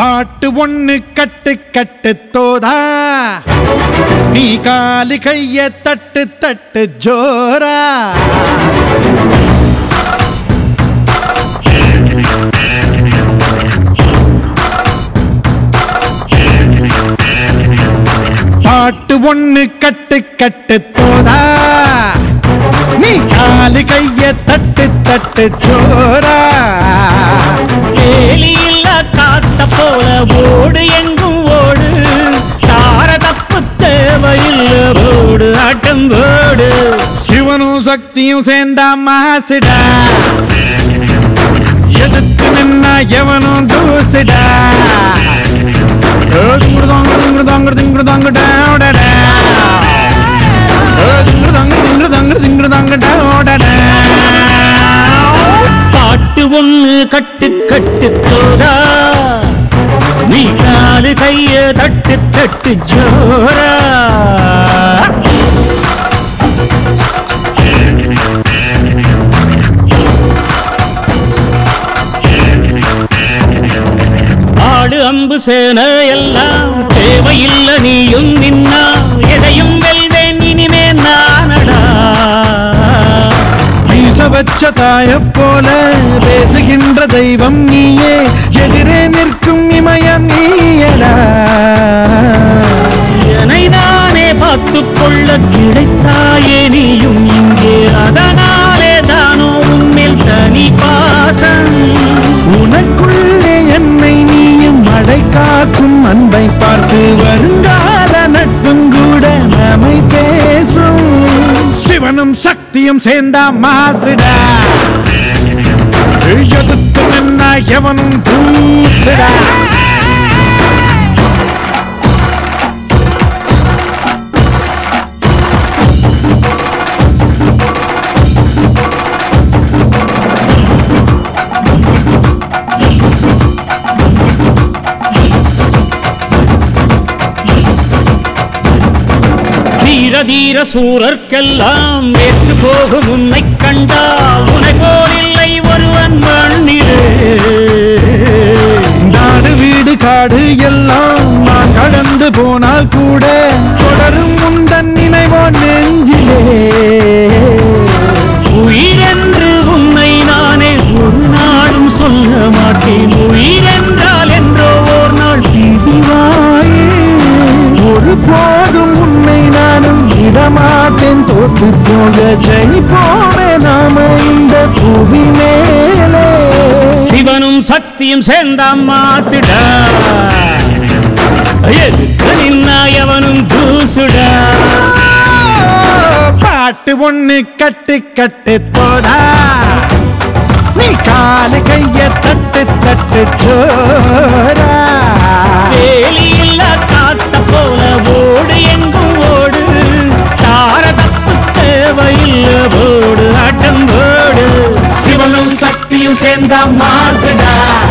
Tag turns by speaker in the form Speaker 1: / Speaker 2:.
Speaker 1: பாட்டு ஒண்ணு கட்டு கட்டு தோதா நீ காலி கைய தட்டு தட்டு ஜோரா பாட்டு ஒண்ணு கட்டு கட்டு தோதா நீ காலி கைய தட்டு தட்டு ஜோரா
Speaker 2: வேலியில்ல காத்த போல ஓடு எங்கும் ஓடு தார தப்பு தேவையில்ல ஓடு ஆட்டம் ஓடு
Speaker 1: சிவனும் சக்தியும் சேர்ந்தா மாசுடா எதுக்கு நின்னா எவனும் தூசுடா திங்குடுதாங்க திங்குடுதாங்க திங்குடுதாங்க டேடடா திங்குடுதாங்க திங்குடுதாங்க திங்குடுதாங்க டேடடா
Speaker 2: பாட்டு ஒண்ணு கட்டு கட்டு தோடா நீ காலு கைய தட்டு தட்டு ஜோரா ஆடு அம்பு சேன எல்லாம் தேவையில்ல நீயும் நின்னா எதையும் வெல்வேன் இனிமே நானடா
Speaker 1: மீச வச்ச தாய போல பேசுகின்ற தெய்வம் நீயே எதிரே நிற்கும் இமயம் நீயடா
Speaker 2: என்னை நானே பார்த்துக் கொள்ள கிடைத்தாயே நீயும் இங்கே அதனாலே தானோ உன்மேல் தனி பாசம்
Speaker 1: உனக்குள்ளே என்னை நீயும் மழை காக்கும் அன்பை பார்த்து வருங்கால நட்பும் கூட நம்மை பேசும் சிவனும் சக்தியும் சேர்ந்தா மாசுடா எதுக்கு நின்னா எவனும் தூசுடா
Speaker 2: தீர தீர சூரர்க்கெல்லாம் ஏற்று போகும் உன்னை கண்டால் உனை போல் இல்லை ஒருவன் மண்ணிலே
Speaker 1: நாடு வீடு காடு எல்லாம் நான் கடந்து போனால் கூட தொடரும் உந்தன் நினைவோ நெஞ்சிலே
Speaker 2: உயிரென்று உன்னை நானே ஒரு நாளும் சொல்ல மாட்டேன் உயிரென்றால் என்றோ ஓர் நாள் பிரிவாயே
Speaker 1: ஒரு போதும் உன்னை நானும் விடமாட்டேன் தோற்று போக ஜெயிப்போமே நாம இந்த புவி மேலே
Speaker 2: சிவனும் சக்தியும் சேர்ந்த மாசுடா எதுக்கு நின்னா எவனும் தூசுடா
Speaker 1: பாட்டு ஒண்ணு கட்டு கட்டு போதா நீ காலு கைய தட்டு தட்டு சோரா
Speaker 2: வேலியில்ல காத்த போல ஓடு எங்கும் ஓடு தார தப்பு தேவையில்ல ஓடு ஆட்டம் ஓடு
Speaker 1: சிவனும் சக்தியும் சேர்ந்தா மாசுடா